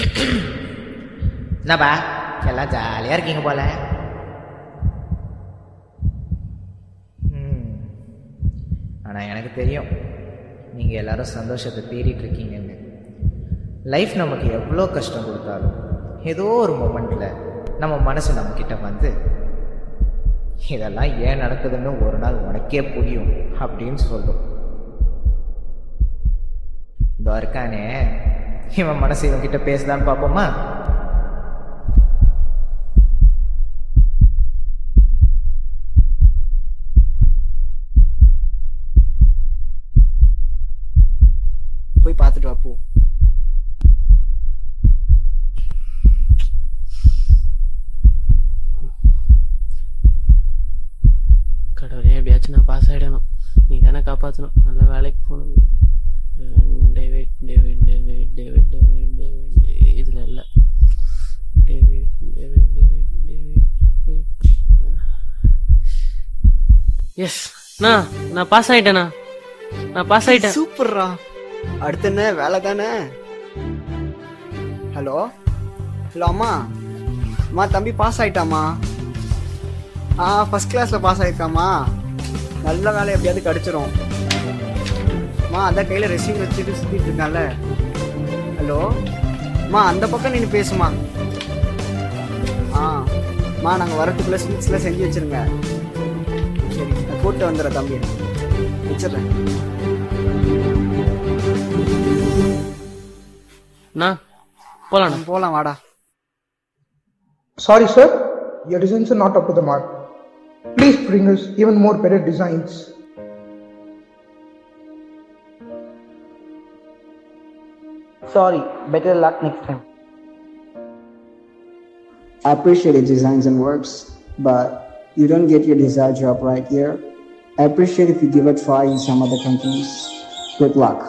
என்னப்பா எல்லாம் ஜாலியாக இருக்கீங்க போல ஆனால் எனக்கு தெரியும் நீங்கள் எல்லாரும் சந்தோஷத்தை தேடிட்டு இருக்கீங்கன்னு லைஃப் நமக்கு எவ்வளோ கஷ்டம் கொடுத்தாலும் ஏதோ ஒரு மூமெண்ட்டில் நம்ம மனசு நம்மக்கிட்ட வந்து இதெல்லாம் ஏன் நடக்குதுன்னு ஒரு நாள் உனக்கே புரியும் அப்படின்னு சொல்லும் இதோ இருக்கானே இவன் மனசு இவன் கிட்ட பேசுதான்னு பார்ப்போமா போய் பார்த்துட்டு வா போ கடவுளே எப்படியாச்சும் நான் பாஸ் ஆகிடணும் நீ தானே காப்பாற்றணும் நல்லா வேலைக்கு போகணும் David David David David David David இதில் இல்லை David David David David yes நான் நான் பாஸ் ஆயிட்டேண்ணா நான் பாஸ் ஆயிட்டேன் சூப்பர்ரா அடுத்து என்ன வேலை தானே ஹலோ ஹலோ அம்மா அம்மா தம்பி பாஸ் ஆயிட்டாமா ஆ ஃபர்ஸ்ட் கிளாஸ்ல பாஸ் ஆயிருக்காமா நல்ல வேலை எப்படியாவது கிடைச்சிரும் அம்மா அதான் கையில ரெசியூம் வச்சுட்டு சுத்திட்டு இருக்கான்ல ஹலோ அம்மா அந்த பக்கம் நின்று பேசுமா ஆ அம்மா நாங்கள் வரதுக்குள்ள ஸ்வீட்ஸ்லாம் செஞ்சு வச்சிருங்க சரி நான் கூப்பிட்டு வந்துடுறேன் தம்பி வச்சிடுறேன் நான் போலாண்ணா போலாம் வாடா Sorry, sir, your designs are not up to the mark. Please bring us even more better designs. Sorry, better luck next time. I appreciate your designs and works, but you don't get your desired job right here. I appreciate if you give a try in some other companies. Good luck.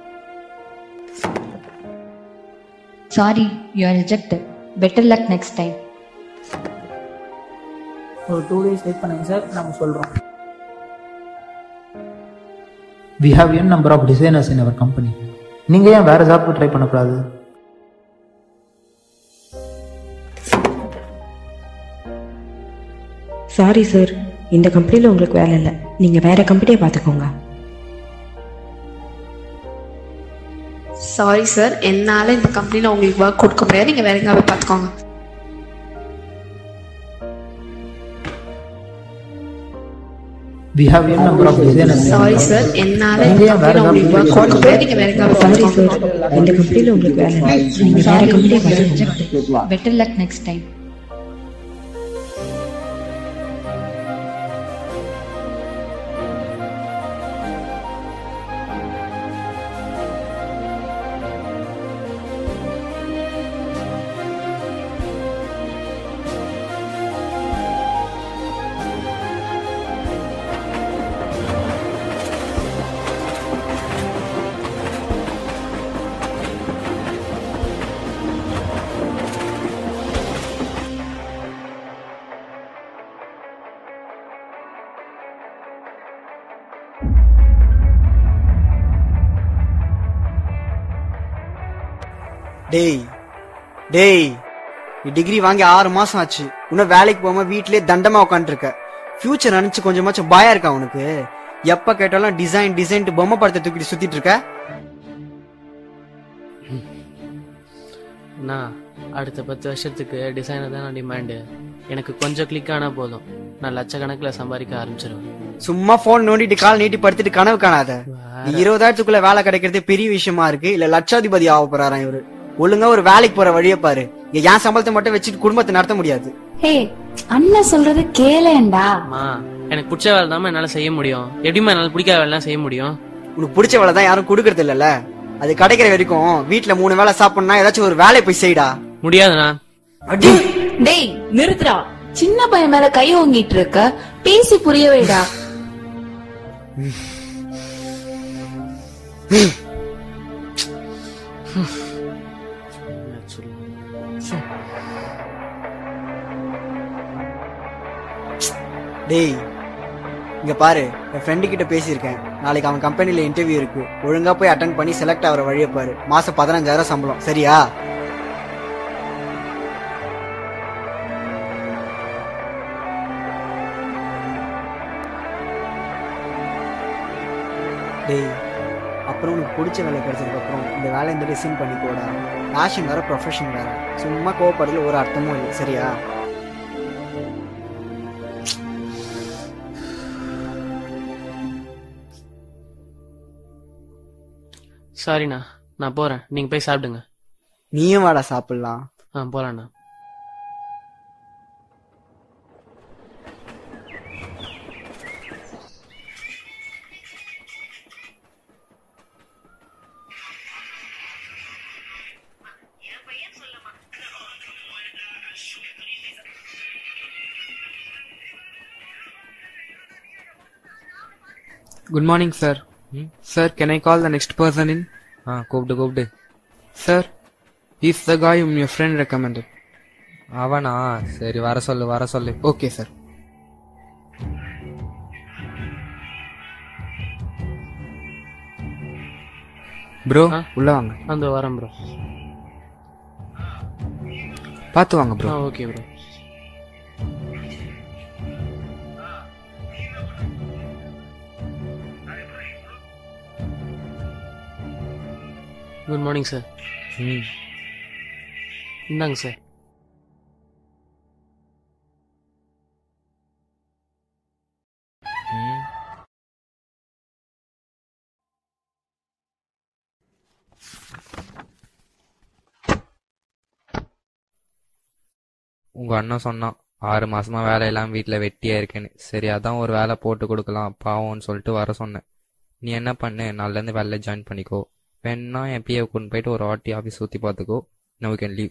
Sorry, you are rejected. Better luck next time. ஒரு two days wait பண்ணுங்க sir நம்ம சொல்கிறோம் we have an number of designers in our company நீங்கள் ஏன் வேறு ஜாப்க்கு try பண்ணக்கூடாது sorry sir இந்த கம்பெனியில் உங்களுக்கு வேலை இல்லை நீங்கள் வேற கம்பெனியை பார்த்துக்கோங்க சாரி சார் என்னால் இந்த கம்பெனியில் உங்களுக்கு ஒர்க் கொடுக்க முடியாது நீங்கள் வேற எங்கேயாவது பார்த்துக்கோங்க we have an number of designers sorry sir என்னால் இந்த நீங்கள் ஏன் வேறு கம்பெனியில் உங்களுக்கு ஒர்க் கொடுக்க முடியாது நீங்கள் வேற எங்கேயாவது சாரி பார்த்துக்கோங்க சார் இந்த கம்பெனியில் உங்களுக்கு வேலை இல்லை நீங்கள் வேற கம்பெனியை பார்த்துக்கோங்க Good luck. Better luck next time. டேய் டேய் நீ டிகிரி வாங்கி ஆறு மாசம் ஆச்சு இன்னும் வேலைக்கு போகாம வீட்லயே தண்டமா உட்காந்துருக்க ஃபியூச்சர் நினைச்சு கொஞ்சமாச்சும் பயம் இருக்கா உனக்கு எப்ப கேட்டாலும் டிசைன் டிசைன் பொம்மை படத்தை தூக்கிட்டு சுத்திட்டு இருக்க அண்ணா அடுத்த பத்து வருஷத்துக்கு டிசைனர் தான் டிமாண்டு எனக்கு கொஞ்சம் கிளிக் ஆனா போதும் நான் லட்சக்கணக்கில் சம்பாதிக்க ஆரம்பிச்சிருவேன் சும்மா போன் நோண்டிட்டு கால் நீட்டி படுத்துட்டு கனவு காணாத நீ இருபதாயிரத்துக்குள்ள வேலை கிடைக்கிறதே பெரிய விஷயமா இருக்கு இல்ல லட்சாதிபதி ஆக போறாராம் இவரு ஒழுங்கா ஒரு வேலைக்கு போற வழியை பாரு இங்க என் சம்பளத்தை மட்டும் வச்சுட்டு குடும்பத்தை நடத்த முடியாது ஹே அண்ணன் சொல்றது கேளேண்டா அம்மா எனக்கு பிடிச்ச வேலை தான் என்னால் செய்ய முடியும் எப்படிம்மா என்னால் பிடிக்காத வேலைலாம் செய்ய முடியும் உனக்கு பிடிச்ச வேலை தான் யாரும் கொடுக்கறது இல்லல்ல அது கிடைக்கிற வரைக்கும் வீட்ல மூணு வேலை சாப்பிடணும்னா ஏதாச்சும் ஒரு வேலையை போய் செய்டா முடியாதுண்ணா அடி டேய் நிறுத்துடா சின்ன பையன் மேல கை ஓங்கிட்டு இருக்க பேசி புரிய வைடா டேய் இங்க பாரு என் ஃப்ரெண்டு கிட்ட பேசியிருக்கேன் நாளைக்கு அவன் கம்பெனில இன்டர்வியூ இருக்கு ஒழுங்கா போய் அட்டன் பண்ணி செலக்ட் ஆகிற வழியை பாரு மாசம் பதினஞ்சாயிரம் சம்பளம் சரியா டேய் அப்புறம் உனக்கு பிடிச்ச வேலை கிடைச்சதுக்கப்புறம் இந்த வேலை இந்த ரிசைன் பண்ணிக்கோடா பேஷன் வேற ப்ரொஃபஷன் வேற சும்மா கோவப்படுறதுல ஒரு அர்த்தமும் இல்லை சரியா சாரிண்ணா நான் போறேன் நீங்க போய் சாப்பிடுங்க நீயும் வாடா சாப்பிடலாம் ஆ போலாண்ணா Good morning, sir. Sir, can I call the next person in? ஆ கூப்பிட்டு கூப்பிட்டு Sir, he's the guy whom your friend recommended. அவனா சரி வர சொல்லு வர சொல்லு Okay, sir. ப்ரோ உள்ள வாங்க அந்த வரேன் ப்ரோ பார்த்து வாங்க ஆ bro okay bro good morning sir ம் இந்தாங்க சார் ம் உங்க அண்ணன் சொன்னான் ஆறு மாசமா வேலையெல்லாம் வீட்டுல வெட்டியா இருக்கேன்னு சரி அதான் ஒரு வேலை போட்டு கொடுக்கலாம் பாவம்னு சொல்லிட்டு வர சொன்னேன் நீ என்ன பண்ணு நாள்ல இருந்து வேலையில ஜாயின் பண்ணிக்கோ வேணா என் பிஏ கொண்டு போயிட்டு ஒரு வாட்டி ஆஃபீஸ் சுத்தி பார்த்துக்கோ no can leave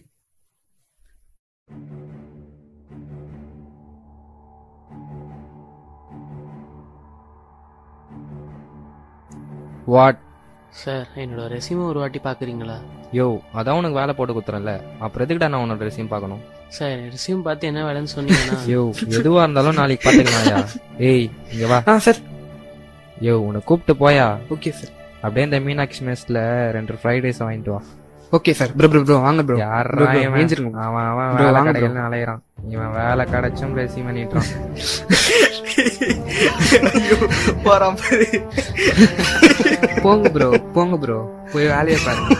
what sir என்னோட ரெசியூமை ஒரு வாட்டி பார்க்குறீங்களா யோ அதான் உனக்கு வேலை போட்டு கொடுத்துறேன்ல அப்புறம் எதுக்குடா நான் உன்னோட ரெசியூம் பார்க்கணும் சார் ரெசியூம் பார்த்து என்ன வேலைன்னு சொன்னீங்கன்னா யோ எதுவா இருந்தாலும் நாளைக்கு பாத்துக்கலாம்யா ஏய் இங்க வா ஆ சார் யோ உன்னை கூப்பிட்டு போயா ஓகே சார் அப்படியே இந்த மீனாட்சி மெஸ்ல ரெண்டு ஃப்ரைட் ரைஸ் வாங்கிட்டு வா okay sir bro bro bro வாங்க ப்ரோ யாரா இவன்? ஏஞ்சிருங்க அவன் அவன் Bro, வேலை வாங்க bro. கடைகள்னு அலையிறான் இவன் வேலை கிடைச்சும் ரெசியூம் பண்ணிட்டான் போறான் பாரு. போங்க ப்ரோ போங்க ப்ரோ போய் வேலையை பாருங்க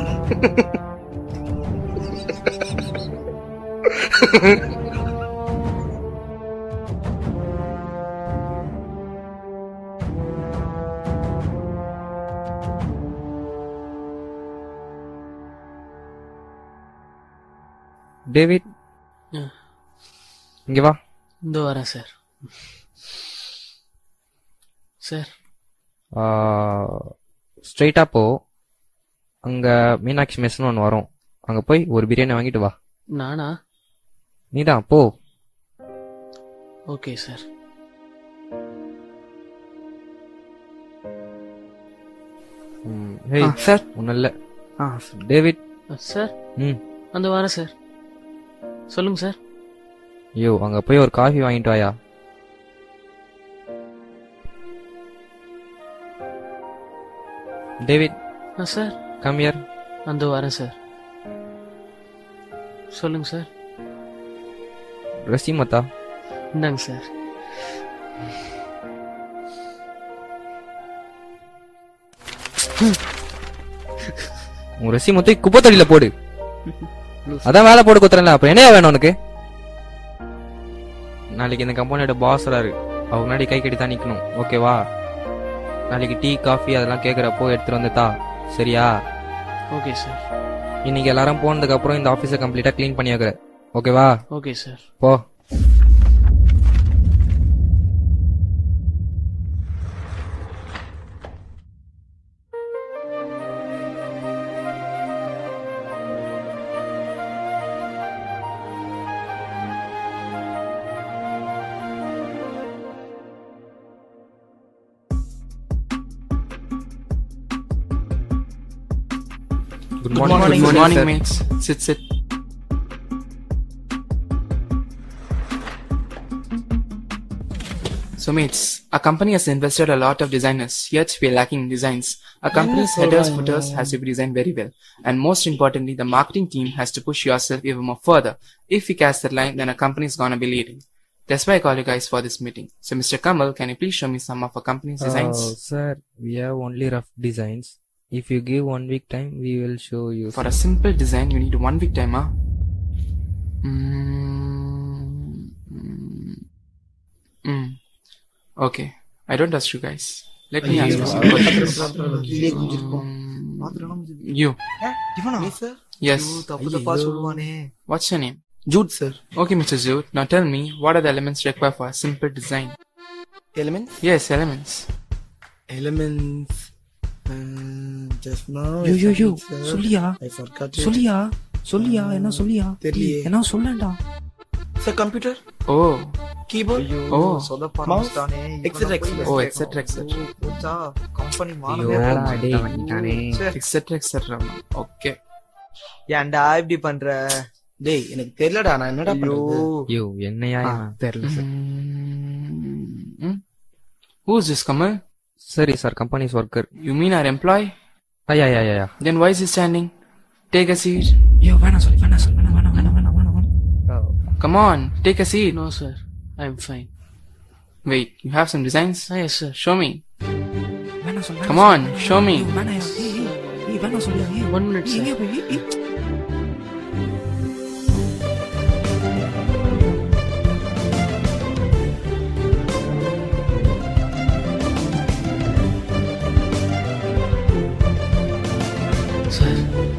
டேவிட் ஆ. இங்க வா இந்த வரேன் சார் சார் ஸ்ட்ரைட்டா போ அங்க மீனாட்சி மெஸ்னு ஒன்று வரும் அங்க போய் ஒரு பிரியாணி வாங்கிட்டு வா நானா நீதான் போ ஓகே சார் ம், ஹேய் ஆ, சார். ஒன்றும் இல்லை ஆ டேவிட் சார் ம் அந்த வரேன் சார் சொல்லுங்க சார் ஐயோ அங்க போய் ஒரு காஃபி வாங்கிட்டு வாயா டேவிட் ஆ சார் கம் ஹியர் அந்த வரேன் சார் சொல்லுங்க சார் ரசிமத்தா இந்தாங்க சார் உன் ரசி மொத்தம் குப்பை தொழில போடு அதான் வேலை போட்டு குத்துறல அப்புறம் என்னையா வேணும் உனக்கு நாளைக்கு இந்த கம்பெனியோட பாஸ் வராரு அவங்க முன்னாடி கை கட்டி தான் நிக்கணும் ஓகேவா நாளைக்கு டீ காஃபி அதெல்லாம் கேக்குறப்போ எடுத்துட்டு வந்து தா சரியா ஓகே சார் இன்னைக்கு எல்லாரும் போனதுக்கு அப்புறம் இந்த ஆபீஸை கம்ப்ளீட்டா க்ளீன் பண்ணி வைக்கிற ஓகேவா ஓகே சார் போ Good morning, good morning, mates. Sit, sit. So, mates, our company has invested a lot of designers, yet we are lacking in designs. Our company's headers, footers has to be designed very well. And most importantly, the marketing team has to push yourself even more further. If we catch that line, then our company is gonna be leading. That's why I call you guys for this meeting. So, Mr. Kamal, can you please show me some of our company's designs? Oh, sir, we have only rough designs. If you give one week time, we will show you. For a simple design, you need one week time, huh? Mm, mm, mm. Okay, I don't trust you guys. Let me ask you some questions. You. Yes. தப்பு தப்பா சொல்லுவானே What's your name? Jude sir Okay, Mr. Zoot. Now tell me, what are the elements required for a simple design? Elements? Yes, elements. Elements. just now. Yo yo yo I forgot, sir. சொல்லியா I forgot it. சொல்லியா சொல்லியா என்ன சொல்லியா தெரியலையே. என்ன சொல்லண்டா Sir, computer. Oh. Keyboard. Oh. சொதப்ப ஆரம்பிச்சிட்டானே. etc etc Oh, etc. etc. போச்சா கம்பெனி ஐயோ, டேய், வந்துட்டானே. etc. etc. Okay. ஏன்டா இப்படி பண்ற டேய் எனக்கு தெரியலடா நான் என்னடா பண்றது ஐயோ என்னையா தெரியல சார் Who's this, Kamal? சரி sir companies worker You mean our employee? ஐயா ஐயா ஐயா Then why is he standing? Take a seat. ஐயோ வேணாம் சொல்லி வேணாம் சொல்லி வேணாம் வேணாம் வேணாம் வேணாம் வேணாம் Come on, take a seat. No, sir. I'm fine. Wait, you have some designs? Ah, yes, sir. Show me. வேணாம் சொல்லி Come on, show me. வேணாம் ஏய், ஏய், ஏய், வேணாம் சொல்லியா ஏய், One minute, ஏய், sir. ஏய், ஏய், ஏய். Sir.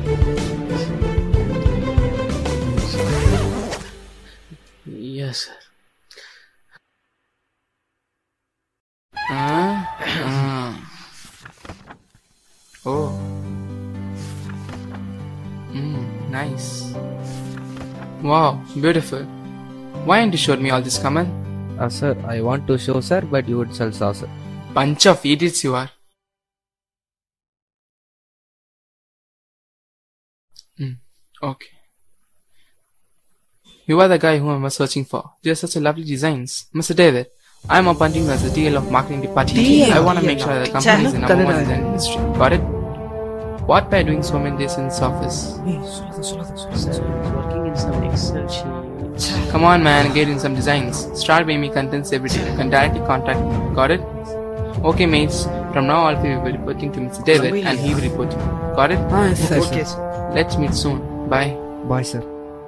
Yes, sir. Ah, ah. Oh. Mm, nice. Wow, beautiful. Why didn't you show me all this, Kamal? Uh, sir, I want to show sir, but you would sell sauce. Bunch of idiots you are. Mm, okay. You are the guy whom I was searching for. You have such a lovely designs. Mr. David, I am appointing you as the DL of marketing department. DL? I want to make sure that the company is the number one Kannada. design industry. Got it? What by doing so many days in this office? ஏய், சொல்லாத சொல்லாத Sir, சொல்லாத I was working in some Excel sheets. Come on, man, get in some designs. Start paying me contents every day. Can directly contact me. Got it? Okay, mates. From now, I'll be reporting to Mr. David, and he will report to me. Got it? Ah, yes, sir. Okay, sir. Let's meet soon. Bye. Bye, sir.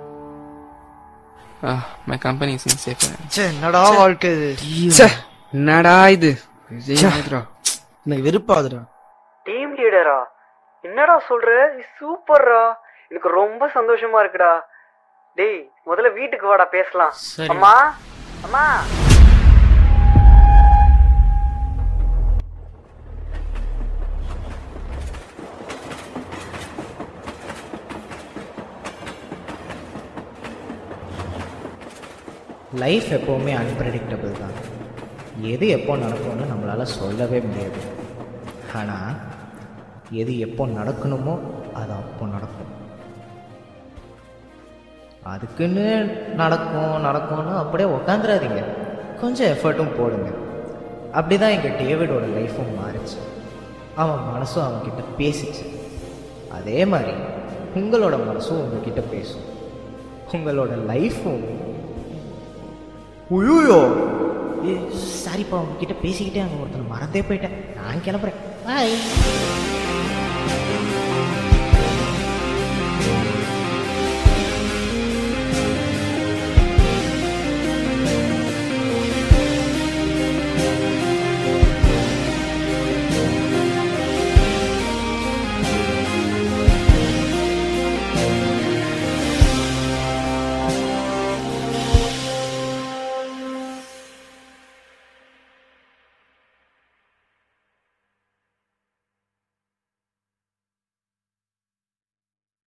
Uh, my company is in safe hands. ச்சே என்னடா வாழ்க்கை இது ச்சே என்னடா இது எனக்கு வெறுப்பாதுடா team லீடரா என்னடா சொல்ற சூப்பர்ரா எனக்கு ரொம்ப சந்தோஷமா இருக்குடா டேய் முதல்ல வீட்டுக்கு வாடா பேசலாம் சரி. அம்மா அம்மா லைஃப் எப்போவுமே அன்பிரடிக்டபிள் தான் எது எப்போ நடக்கும்னு நம்மளால் சொல்லவே முடியாது ஆனால் எது எப்போ நடக்கணுமோ அது அப்போ நடக்கும் அதுக்குன்னு நடக்கும் நடக்கும்னு அப்படியே உக்காந்துடாதீங்க கொஞ்சம் எஃபர்ட்டும் போடுங்க அப்படி தான் எங்கள் டேவிடோட லைஃப்பும் மாறுச்சு அவன் மனசும் அவன்கிட்ட பேசிச்சு அதே மாதிரி உங்களோட மனசும் உங்ககிட்ட பேசும் உங்களோட லைஃப்பும் உயூயோ ஏ சாரிப்பா உங்ககிட்ட பேசிக்கிட்டே அங்கே ஒருத்தர் மறந்தே போயிட்டேன் நான் கிளம்புறேன் பாய்